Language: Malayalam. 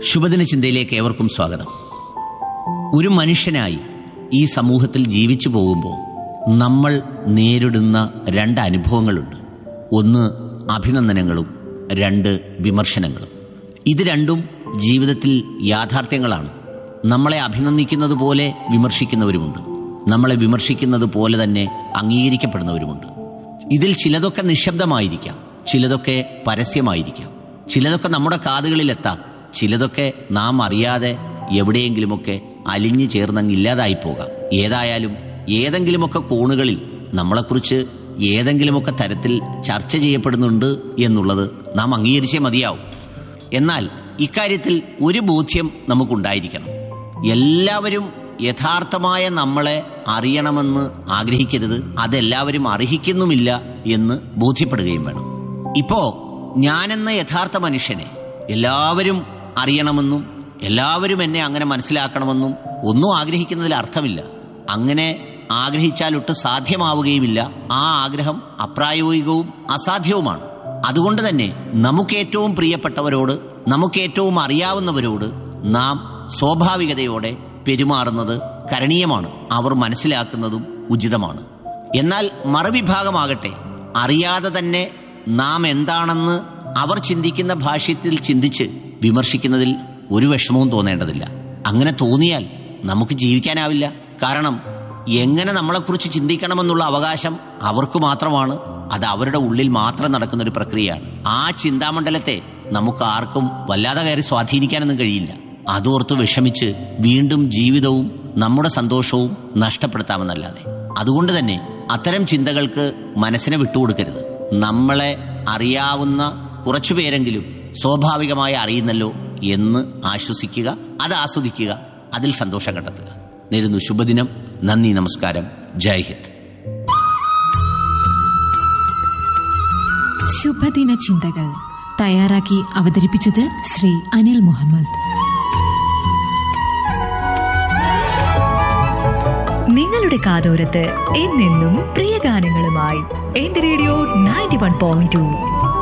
ശുഭദിന ചിന്തയിലേക്ക് ഏവർക്കും സ്വാഗതം ഒരു മനുഷ്യനായി ഈ സമൂഹത്തിൽ ജീവിച്ചു പോകുമ്പോൾ നമ്മൾ നേരിടുന്ന രണ്ട് അനുഭവങ്ങളുണ്ട് ഒന്ന് അഭിനന്ദനങ്ങളും രണ്ട് വിമർശനങ്ങളും ഇത് രണ്ടും ജീവിതത്തിൽ യാഥാർത്ഥ്യങ്ങളാണ് നമ്മളെ അഭിനന്ദിക്കുന്നത് പോലെ വിമർശിക്കുന്നവരുമുണ്ട് നമ്മളെ വിമർശിക്കുന്നത് പോലെ തന്നെ അംഗീകരിക്കപ്പെടുന്നവരുമുണ്ട് ഇതിൽ ചിലതൊക്കെ നിശബ്ദമായിരിക്കാം ചിലതൊക്കെ പരസ്യമായിരിക്കാം ചിലതൊക്കെ നമ്മുടെ കാതുകളിലെത്താം ചിലതൊക്കെ നാം അറിയാതെ എവിടെയെങ്കിലുമൊക്കെ അലിഞ്ഞു ചേർന്നങ്ങ് ഇല്ലാതായി പോകാം ഏതായാലും ഏതെങ്കിലുമൊക്കെ കോണുകളിൽ നമ്മളെക്കുറിച്ച് ഏതെങ്കിലുമൊക്കെ തരത്തിൽ ചർച്ച ചെയ്യപ്പെടുന്നുണ്ട് എന്നുള്ളത് നാം അംഗീകരിച്ചേ മതിയാവും എന്നാൽ ഇക്കാര്യത്തിൽ ഒരു ബോധ്യം നമുക്കുണ്ടായിരിക്കണം എല്ലാവരും യഥാർത്ഥമായ നമ്മളെ അറിയണമെന്ന് ആഗ്രഹിക്കരുത് അതെല്ലാവരും അർഹിക്കുന്നുമില്ല എന്ന് ബോധ്യപ്പെടുകയും വേണം ഇപ്പോ ഞാനെന്ന യഥാർത്ഥ മനുഷ്യനെ എല്ലാവരും അറിയണമെന്നും എല്ലാവരും എന്നെ അങ്ങനെ മനസ്സിലാക്കണമെന്നും ഒന്നും ആഗ്രഹിക്കുന്നതിൽ അർത്ഥമില്ല അങ്ങനെ ആഗ്രഹിച്ചാലൊട്ട് സാധ്യമാവുകയുമില്ല ആ ആഗ്രഹം അപ്രായോഗികവും അസാധ്യവുമാണ് അതുകൊണ്ട് തന്നെ നമുക്കേറ്റവും പ്രിയപ്പെട്ടവരോട് നമുക്കേറ്റവും അറിയാവുന്നവരോട് നാം സ്വാഭാവികതയോടെ പെരുമാറുന്നത് കരണീയമാണ് അവർ മനസ്സിലാക്കുന്നതും ഉചിതമാണ് എന്നാൽ മറുവിഭാഗമാകട്ടെ അറിയാതെ തന്നെ നാം എന്താണെന്ന് അവർ ചിന്തിക്കുന്ന ഭാഷ്യത്തിൽ ചിന്തിച്ച് വിമർശിക്കുന്നതിൽ ഒരു വിഷമവും തോന്നേണ്ടതില്ല അങ്ങനെ തോന്നിയാൽ നമുക്ക് ജീവിക്കാനാവില്ല കാരണം എങ്ങനെ നമ്മളെക്കുറിച്ച് ചിന്തിക്കണമെന്നുള്ള അവകാശം അവർക്ക് മാത്രമാണ് അത് അവരുടെ ഉള്ളിൽ മാത്രം നടക്കുന്ന ഒരു പ്രക്രിയയാണ് ആ ചിന്താമണ്ഡലത്തെ നമുക്ക് ആർക്കും വല്ലാതെ കയറി സ്വാധീനിക്കാനൊന്നും കഴിയില്ല അതോർത്ത് വിഷമിച്ച് വീണ്ടും ജീവിതവും നമ്മുടെ സന്തോഷവും നഷ്ടപ്പെടുത്താമെന്നല്ലാതെ അതുകൊണ്ട് തന്നെ അത്തരം ചിന്തകൾക്ക് മനസ്സിനെ വിട്ടുകൊടുക്കരുത് നമ്മളെ അറിയാവുന്ന കുറച്ചുപേരെങ്കിലും സ്വാഭാവികമായി അറിയുന്നല്ലോ എന്ന് ആശ്വസിക്കുക അത് ആസ്വദിക്കുക അതിൽ സന്തോഷം കണ്ടെത്തുക നേരുന്നു ശുഭദിനം നന്ദി നമസ്കാരം ജയ് ഹിന്ദ് ശുഭദിന ചിന്തകൾ തയ്യാറാക്കി അവതരിപ്പിച്ചത് ശ്രീ അനിൽ മുഹമ്മദ് നിങ്ങളുടെ കാതോരത്ത് എന്നെന്നും പ്രിയ ഗാനങ്ങളുമായി എന്റെ radio ninety one point to